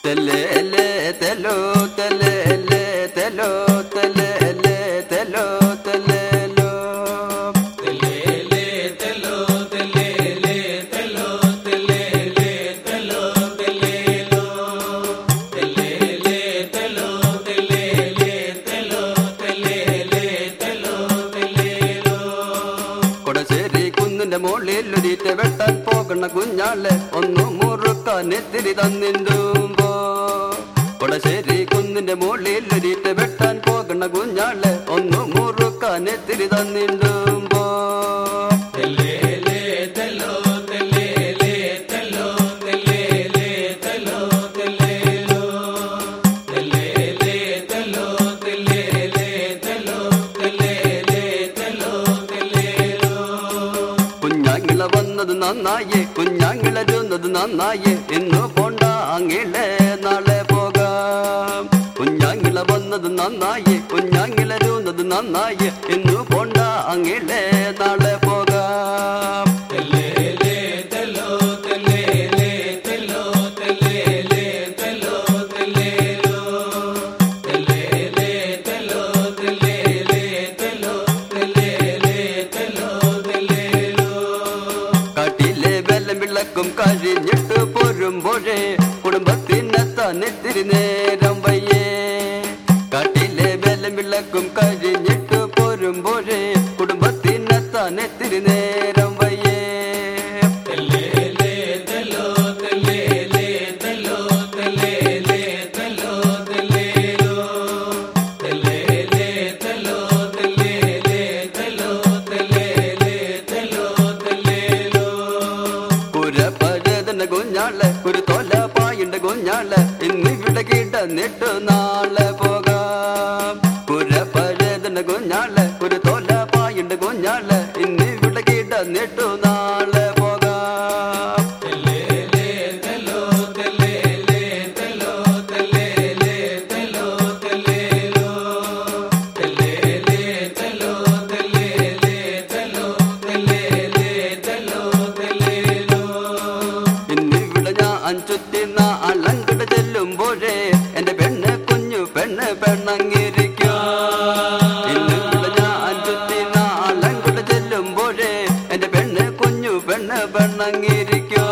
തെല്ലേലേ തെലോ തെല്ലേലേ തെലോ തെല്ലേലേ തെലോ തെല്ലേലോ കൊടശ്ശേരി കുന്നിന്റെ മുകളിൽ ഒരീറ്റ വെട്ടാൻ പോകണ കുഞ്ഞാളെ ഒന്നു മുറുക്കാൻ എത്തിരി തന്നിന്തുമ്പോ കൊടശ്ശേരി കുന്നിന്റെ മുകളിൽ ഒരീറ്റ വെട്ടാൻ പോകണ കുഞ്ഞാളെ ഒന്നു മുറുക്കാൻ എത്തിരി തന്നിന്തുമ്പോ കുഞ്ഞാങ്ങിള വന്നത് നന്നായേ കുഞ്ഞാങ്ങിളരുന്നത് നന്നായേ ഇന്നു പോണ്ട അങ്ങിളെ നാളെ പോകാം കുഞ്ഞാങ്ങിള വന്നത് നന്നായേ കുഞ്ഞാങ്ങിളരുന്നത് നന്നായേ ഇന്നു പോണ്ട അങ്ങിളെ നാളെ പോകാം കാട്ടിലെ വെല്ലം വിളക്കും കഴിഞ്ഞിട്ട് പോരുമ്പോഴേ കുടുംബത്തിനെത്താൻ ഇത്തിരി നേരം വയ്യേ കാട്ടിലെ വെല്ലം വിളക്കും കഴിഞ്ഞിട്ട് പോരുമ്പോഴേ കുടുംബത്തിനെത്താൻ ഇത്തിരി നേരം വയ്യേ കുരപ്പഴതന്റെ കുഞ്ഞാളെ ഒരു തോല പായിന്റെ കുഞ്ഞാളെ ഇന്ന് ഇവിടെ കിടന്നിട്ട് നാളെ പോകാം കുരപ്പഴതന്റെ കുഞ്ഞാളെ ഒരു തോല പായിന്റെ കുഞ്ഞാളെ ഇന്ന് ഇവിടെ കിടന്നിട്ട് നാളെ പോകാം ഇന്നിവിടെ ഞാൻ ചുറ്റിന അലങ്കട ചെല്ലുമ്പോഴേ എന്റെ പെണ്ണ് കുഞ്ഞു പെണ്ണ് പെണ്ണങ്ങിരിക്കും ഇന്നിവിടെ ഞാൻ ചുറ്റിന അലങ്കട ചെല്ലുമ്പോഴേ എന്റെ പെണ്ണ് കുഞ്ഞു പെണ്ണ് പെണ്ണങ്ങിരിക്കും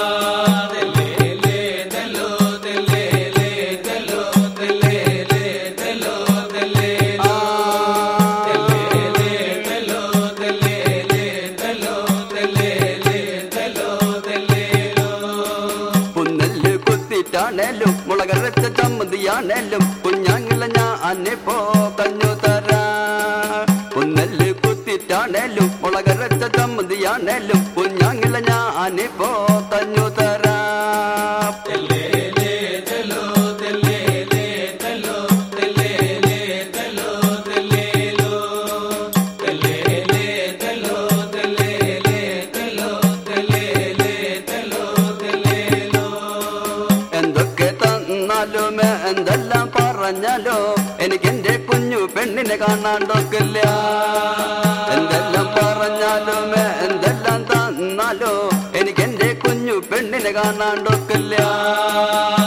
പുന്നല് കുത്തിട്ടാണേലും മുളകരച്ച ചമ്മന്തിയാണേലും കുഞ്ഞാങ്ങിള ഞാൻ അന്നിപ്പോ കഞ്ഞു തരാ പുന്നല് കുത്തിട്ടാണേലും മുളകരച്ച ചമ്മന്തിയാണേലും കുഞ്ഞാങ്ങിള ഞാൻ അന്നിപ്പോ കഞ്ഞു തരാ എന്തൊക്കെ തന്നാലും എന്തെല്ലാം പറഞ്ഞാലോ എനിക്ക് എന്റെ കുഞ്ഞു പെണ്ണിനെ കാണാണ്ടൊക്കില്ല എന്തെല്ലാം പറഞ്ഞാലും എന്തെല്ലാം തന്നാലോ എനിക്ക് എന്റെ കുഞ്ഞു പെണ്ണിനെ കാണാണ്ടൊക്കില്ല